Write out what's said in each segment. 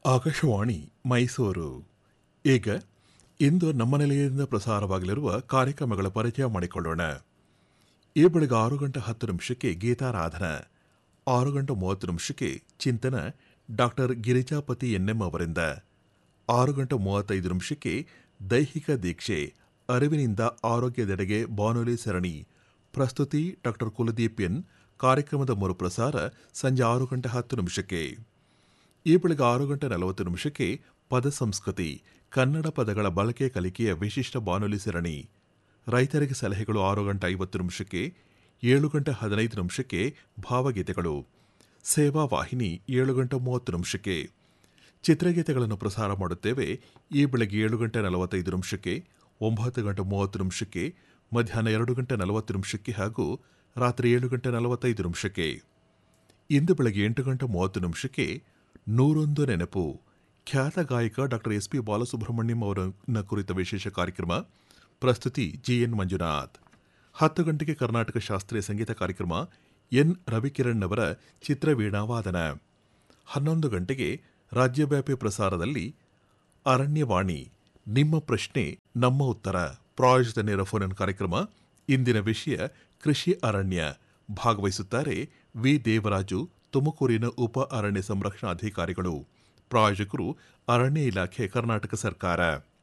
ಆಕಾಶವಾಣಿ ಮೈಸೂರು ಈಗ ಇಂದು ನಮ್ಮ ನಿಲಯದಿಂದ ಪ್ರಸಾರವಾಗಲಿರುವ ಕಾರ್ಯಕ್ರಮಗಳ ಪರಿಚಯ ಮಾಡಿಕೊಳ್ಳೋಣ ಈ ಬೆಳಗ್ಗೆ ಆರು ಗಂಟೆ ಹತ್ತು ನಿಮಿಷಕ್ಕೆ ಗೀತಾರಾಧನ ಆರು ಗಂಟೆ ಮೂವತ್ತು ನಿಮಿಷಕ್ಕೆ ಚಿಂತನ ಡಾಕ್ಟರ್ ಗಿರಿಜಾಪತಿ ಎನ್ಎಂ ಅವರಿಂದ ಆರು ಗಂಟೆ ಮೂವತ್ತೈದು ನಿಮಿಷಕ್ಕೆ ದೈಹಿಕ ದೀಕ್ಷೆ ಅರಿವಿನಿಂದ ಆರೋಗ್ಯದೆಡೆಗೆ ಬಾನುಲಿ ಸರಣಿ ಪ್ರಸ್ತುತಿ ಡಾಕ್ಟರ್ ಕುಲದೀಪ್ ಎನ್ ಕಾರ್ಯಕ್ರಮದ ಮರುಪ್ರಸಾರ ಸಂಜೆ ಆರು ಗಂಟೆ ಹತ್ತು ನಿಮಿಷಕ್ಕೆ ಈ ಬೆಳಗ್ಗೆ ಆರು ಗಂಟೆ ನಲವತ್ತು ನಿಮಿಷಕ್ಕೆ ಪದ ಸಂಸ್ಕೃತಿ ಕನ್ನಡ ಪದಗಳ ಬಳಕೆ ಕಲಿಕೆಯ ವಿಶಿಷ್ಟ ಬಾನುಲಿ ಸರಣಿ ರೈತರಿಗೆ ಸಲಹೆಗಳು ಆರು ಗಂಟೆ ಐವತ್ತು ನಿಮಿಷಕ್ಕೆ ಏಳು ಗಂಟೆ ಹದಿನೈದು ನಿಮಿಷಕ್ಕೆ ಭಾವಗೀತೆಗಳು ಸೇವಾ ವಾಹಿನಿ ಏಳು ಗಂಟೆ ಮೂವತ್ತು ನಿಮಿಷಕ್ಕೆ ಚಿತ್ರಗೀತೆಗಳನ್ನು ಪ್ರಸಾರ ಮಾಡುತ್ತೇವೆ ಈ ಬೆಳಗ್ಗೆ ಏಳು ಗಂಟೆ ನಲವತ್ತೈದು ನಿಮಿಷಕ್ಕೆ ಒಂಬತ್ತು ಗಂಟೆ ಮೂವತ್ತು ನಿಮಿಷಕ್ಕೆ ಮಧ್ಯಾಹ್ನ ಎರಡು ಗಂಟೆ ನಲವತ್ತು ನಿಮಿಷಕ್ಕೆ ಹಾಗೂ ರಾತ್ರಿ ಏಳು ಗಂಟೆ ನಲವತ್ತೈದು ನಿಮಿಷಕ್ಕೆ ಇಂದು ಬೆಳಗ್ಗೆ ಎಂಟು ಗಂಟೆ ಮೂವತ್ತು ನಿಮಿಷಕ್ಕೆ ನೂರೊಂದು ನೆನಪು ಖ್ಯಾತ ಗಾಯಕ ಡಾಕ್ಟರ್ ಎಸ್ ಪಿ ಬಾಲಸುಬ್ರಹ್ಮಣ್ಯಂ ಅವರನ್ನ ಕುರಿತ ವಿಶೇಷ ಕಾರ್ಯಕ್ರಮ ಪ್ರಸ್ತುತಿ ಜಿಎನ್ ಮಂಜುನಾಥ್ ಹತ್ತು ಗಂಟೆಗೆ ಕರ್ನಾಟಕ ಶಾಸ್ತ್ರೀಯ ಸಂಗೀತ ಕಾರ್ಯಕ್ರಮ ಎನ್ ರವಿಕಿರಣ್ ಅವರ ಚಿತ್ರವೀಣಾವಾದನ ಹನ್ನೊಂದು ಗಂಟೆಗೆ ರಾಜ್ಯವ್ಯಾಪಿ ಪ್ರಸಾರದಲ್ಲಿ ಅರಣ್ಯವಾಣಿ ನಿಮ್ಮ ಪ್ರಶ್ನೆ ನಮ್ಮ ಉತ್ತರ ಪ್ರಾಯೋಜಿತ ನೇರ ಫೋನ್ ಕಾರ್ಯಕ್ರಮ ಇಂದಿನ ವಿಷಯ ಕೃಷಿ ಅರಣ್ಯ ಭಾಗವಹಿಸುತ್ತಾರೆ ವಿ ದೇವರಾಜು ತುಮಕೂರಿನ ಉಪ ಅರಣ್ಯ ಸಂರಕ್ಷಣಾಧಿಕಾರಿಗಳು ಪ್ರಾಯೋಜಕರು ಅರಣ್ಯ ಇಲಾಖೆ ಕರ್ನಾಟಕ ಸರ್ಕಾರ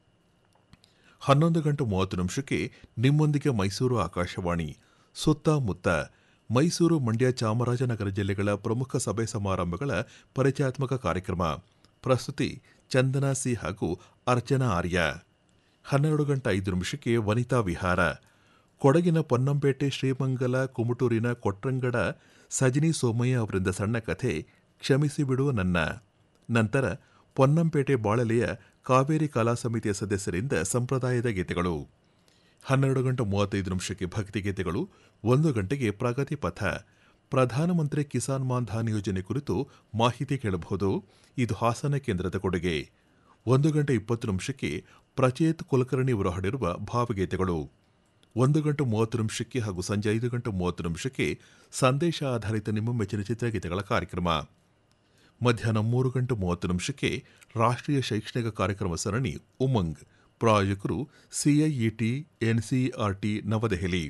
ಹನ್ನೊಂದು ಗಂಟೆ ಮೂವತ್ತು ನಿಮಿಷಕ್ಕೆ ನಿಮ್ಮೊಂದಿಗೆ ಮೈಸೂರು ಆಕಾಶವಾಣಿ ಸುತ್ತಮುತ್ತ ಮೈಸೂರು ಮಂಡ್ಯ ಚಾಮರಾಜನಗರ ಜಿಲ್ಲೆಗಳ ಪ್ರಮುಖ ಸಭೆ ಸಮಾರಂಭಗಳ ಪರಿಚಯಾತ್ಮಕ ಕಾರ್ಯಕ್ರಮ ಪ್ರಸ್ತುತಿ ಚಂದನಾ ಸಿ ಹಾಗೂ ಅರ್ಚನಾ ಆರ್ಯ ಹನ್ನೆರಡು ಗಂಟೆ ಐದು ನಿಮಿಷಕ್ಕೆ ವನಿತಾ ವಿಹಾರ ಕೊಡಗಿನ ಪೊನ್ನಂಪೇಟೆ ಶ್ರೀಮಂಗಲ ಕುಮಟೂರಿನ ಕೊಟ್ರಂಗಡ ಸಜಿನಿ ಸೋಮಯ್ಯ ಅವರಿಂದ ಸಣ್ಣ ಕಥೆ ಕ್ಷಮಿಸಿ ಬಿಡು ನನ್ನ ನಂತರ ಪೊನ್ನಂಪೇಟೆ ಬಾಳಲೆಯ ಕಾವೇರಿ ಕಲಾ ಸಮಿತಿಯ ಸದಸ್ಯರಿಂದ ಸಂಪ್ರದಾಯದ ಗೀತೆಗಳು ಹನ್ನೆರಡು ಗಂಟೆ ಮೂವತ್ತೈದು ನಿಮಿಷಕ್ಕೆ ಭಕ್ತಿಗೀತೆಗಳು ಒಂದು ಗಂಟೆಗೆ ಪ್ರಗತಿ ಪಥ ಪ್ರಧಾನಮಂತ್ರಿ ಕಿಸಾನ್ ಮಾನ್ ಧನ್ ಯೋಜನೆ ಕುರಿತು ಮಾಹಿತಿ ಕೇಳಬಹುದು ಇದು ಹಾಸನ ಕೇಂದ್ರದ ಕೊಡುಗೆ ಒಂದು ಗಂಟೆ ಇಪ್ಪತ್ತು ನಿಮಿಷಕ್ಕೆ ಪ್ರಚೇತ್ ಕುಲಕರ್ಣಿ ಅವರು ಹಾಡಿರುವ ಭಾವಗೀತೆಗಳು ಒಂದು ಗಂಟೆ ಮೂವತ್ತು ನಿಮಿಷಕ್ಕೆ ಹಾಗೂ ಸಂಜೆ ಐದು ಗಂಟೆ ಮೂವತ್ತು ನಿಮಿಷಕ್ಕೆ ಸಂದೇಶ ಆಧಾರಿತ ನಿಮ್ಮ ಮೆಚ್ಚಿನ ಚಿತ್ರಗೀತೆಗಳ ಕಾರ್ಯಕ್ರಮ ಮಧ್ಯಾಹ್ನ ಮೂರು ಗಂಟೆ ಮೂವತ್ತು ನಿಮಿಷಕ್ಕೆ ರಾಷ್ಟ್ರೀಯ ಶೈಕ್ಷಣಿಕ ಕಾರ್ಯಕ್ರಮ ಸರಣಿ ಉಮಂಗ್ ಪ್ರಾಯೋಜಕರು ಸಿಐಇಟಿ ಎನ್ಸಿಇಆರ್ಟಿ ನವದೆಹಲಿ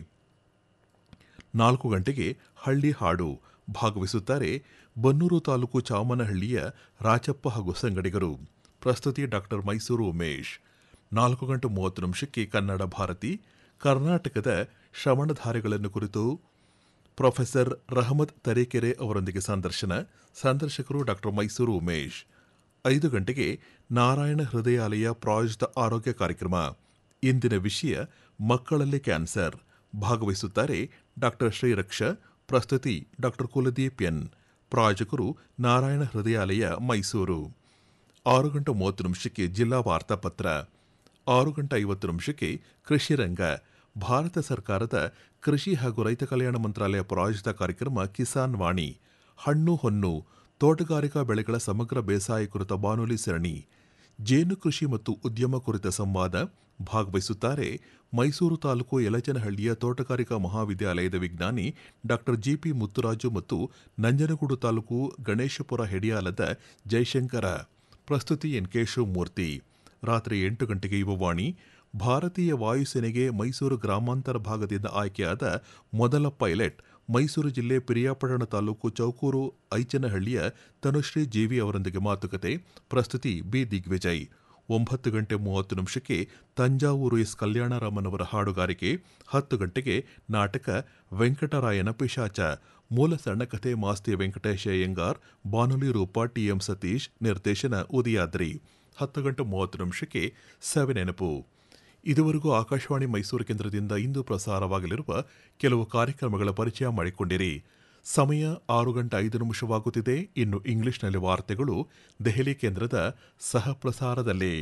ನಾಲ್ಕು ಗಂಟೆಗೆ ಹಳ್ಳಿ ಹಾಡು ಭಾಗವಹಿಸುತ್ತಾರೆ ಬನ್ನೂರು ತಾಲೂಕು ಚಾಮನಹಳ್ಳಿಯ ರಾಚಪ್ಪ ಹಾಗೂ ಸಂಗಡಿಗರು ಪ್ರಸ್ತುತಿ ಡಾಕ್ಟರ್ ಮೈಸೂರು ಉಮೇಶ್ ನಾಲ್ಕು ಗಂಟೆ ಮೂವತ್ತು ನಿಮಿಷಕ್ಕೆ ಕನ್ನಡ ಭಾರತಿ ಕರ್ನಾಟಕದ ಶ್ರವಣಧಾರೆಗಳನ್ನು ಕುರಿತು ಪ್ರೊಫೆಸರ್ ರಹಮತ್ ತರೀಕೆರೆ ಅವರೊಂದಿಗೆ ಸಂದರ್ಶನ ಸಂದರ್ಶಕರು ಡಾಕ್ಟರ್ ಮೈಸೂರು ಉಮೇಶ್ ಐದು ಗಂಟೆಗೆ ನಾರಾಯಣ ಹೃದಯಾಲಯ ಪ್ರಾಯೋಜಿತ ಆರೋಗ್ಯ ಕಾರ್ಯಕ್ರಮ ಇಂದಿನ ವಿಷಯ ಮಕ್ಕಳಲ್ಲಿ ಕ್ಯಾನ್ಸರ್ ಭಾಗವಹಿಸುತ್ತಾರೆ ಡಾಕ್ಟರ್ ಶ್ರೀರಕ್ಷ ಪ್ರಸ್ತುತಿ ಡಾಕ್ಟರ್ ಕುಲದೀಪ್ ಎನ್ ಪ್ರಾಯೋಜಕರು ನಾರಾಯಣ ಹೃದಯಾಲಯ ಮೈಸೂರು ಆರು ಗಂಟೆ ಮೂವತ್ತು ನಿಮಿಷಕ್ಕೆ ಜಿಲ್ಲಾ ವಾರ್ತಾಪತ್ರ ಆರು ಗಂಟೆ ಐವತ್ತು ನಿಮಿಷಕ್ಕೆ ಕೃಷಿ ರಂಗ ಭಾರತ ಸರ್ಕಾರದ ಕೃಷಿ ಹಾಗೂ ರೈತ ಕಲ್ಯಾಣ ಮಂತ್ರಾಲಯ ಪ್ರಾಯೋಜಿತ ಕಾರ್ಯಕ್ರಮ ಕಿಸಾನ್ ವಾಣಿ ಹಣ್ಣು ಹೊನ್ನು ತೋಟಗಾರಿಕಾ ಬೆಳೆಗಳ ಸಮಗ್ರ ಬೇಸಾಯ ಕುರಿತ ಬಾನುಲಿ ಸರಣಿ ಜೇನು ಕೃಷಿ ಮತ್ತು ಉದ್ಯಮ ಕುರಿತ ಸಂವಾದ ಭಾಗವಹಿಸುತ್ತಾರೆ ಮೈಸೂರು ತಾಲೂಕು ಯಲಚನಹಳ್ಳಿಯ ತೋಟಗಾರಿಕಾ ಮಹಾವಿದ್ಯಾಲಯದ ವಿಜ್ಞಾನಿ ಡಾಕ್ಟರ್ ಜಿಪಿ ಮುತ್ತುರಾಜು ಮತ್ತು ನಂಜನಗೂಡು ತಾಲೂಕು ಗಣೇಶಪುರ ಹೆಡಿಯಾಲದ ಜೈಶಂಕರ ಪ್ರಸ್ತುತಿ ಎನ್ ಕೆ ಶಿವಮೂರ್ತಿ ರಾತ್ರಿ ಎಂಟು ಗಂಟೆಗೆ ಯುವವಾಣಿ ಭಾರತೀಯ ವಾಯುಸೇನೆಗೆ ಮೈಸೂರು ಗ್ರಾಮಾಂತರ ಭಾಗದಿಂದ ಆಯ್ಕೆಯಾದ ಮೊದಲ ಪೈಲಟ್ ಮೈಸೂರು ಜಿಲ್ಲೆ ಪಿರಿಯಾಪಟ್ಟಣ ತಾಲೂಕು ಚೌಕೂರು ಐಚನಹಳ್ಳಿಯ ತನುಶ್ರೀ ಜೀವಿ ಅವರೊಂದಿಗೆ ಮಾತುಕತೆ ಪ್ರಸ್ತುತಿ ಬಿ ದಿಗ್ವಿಜಯ್ ಒಂಬತ್ತು ಗಂಟೆ ಮೂವತ್ತು ನಿಮಿಷಕ್ಕೆ ತಂಜಾವೂರು ಎಸ್ ಕಲ್ಯಾಣರಾಮನ್ ಅವರ ಹಾಡುಗಾರಿಕೆ ಹತ್ತು ಗಂಟೆಗೆ ನಾಟಕ ವೆಂಕಟರಾಯನ ಪಿಶಾಚ ಮೂಲ ಸಣ್ಣಕಥೆ ಮಾಸ್ತಿ ವೆಂಕಟೇಶ ಅಯ್ಯಂಗಾರ್ ಬಾನುಲಿ ರೂಪ ಟಿಎಂ ಸತೀಶ್ ನಿರ್ದೇಶನ ಉದಯಾದ್ರಿ ಹತ್ತು ಗಂಟೆ ಮೂವತ್ತು ನಿಮಿಷಕ್ಕೆ ಸವೆ ನೆನಪು ಇದುವರೆಗೂ ಆಕಾಶವಾಣಿ ಮೈಸೂರು ಕೇಂದ್ರದಿಂದ ಇಂದು ಪ್ರಸಾರವಾಗಲಿರುವ ಕೆಲವು ಕಾರ್ಯಕ್ರಮಗಳ ಪರಿಚಯ ಮಾಡಿಕೊಂಡಿರಿ ಸಮಯ ಆರು ಗಂಟೆ ಐದು ನಿಮಿಷವಾಗುತ್ತಿದೆ ಇನ್ನು ಇಂಗ್ಲಿಷ್ನಲ್ಲಿ ವಾರ್ತೆಗಳು ದೆಹಲಿ ಕೇಂದ್ರದ ಸಹ ಪ್ರಸಾರದಲ್ಲಿ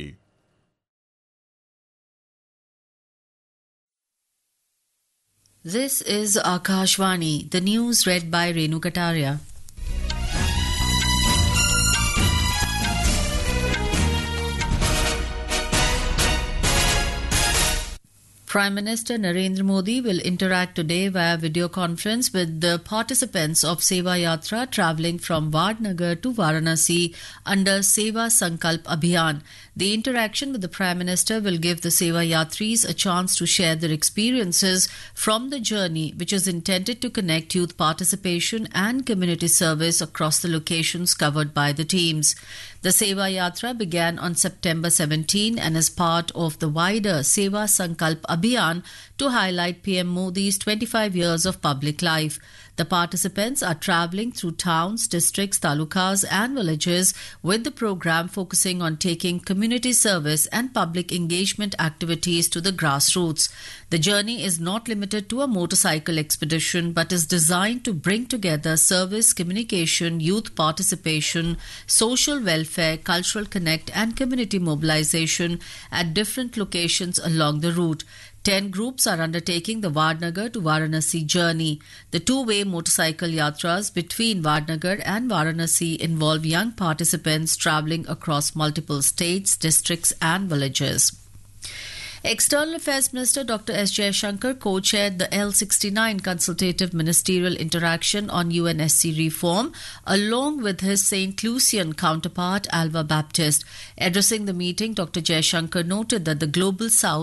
This is Akashvani, the news read by Renu Kataria. Prime Minister Narendra Modi will interact today via video conference with the participants of Seva Yatra travelling from Vadnagar to Varanasi under Seva Sankalp Abhiyan. The interaction with the Prime Minister will give the Seva Yatris a chance to share their experiences from the journey, which is intended to connect youth participation and community service across the locations covered by the teams. The Seva Yatra began on September 17 and is part of the wider Seva Sankalp Abhiyan to highlight PM Modi's 25 years of public life. The participants are travelling through towns, districts, talukas, and villages with the program focusing on taking community service and public engagement activities to the grassroots. The journey is not limited to a motorcycle expedition but is designed to bring together service, communication, youth participation, social welfare, cultural connect, and community mobilization at different locations along the route. Ten groups are undertaking the Vadnagar to Varanasi journey. The two way motorcycle yatras between Vadnagar and Varanasi involve young participants travelling across multiple states, districts, and villages. External Affairs Minister Dr. S. Jaishankar co chaired the L69 consultative ministerial interaction on UNSC reform, along with his St. Lucian counterpart Alva Baptist. Addressing the meeting, Dr. Jaishankar noted that the Global South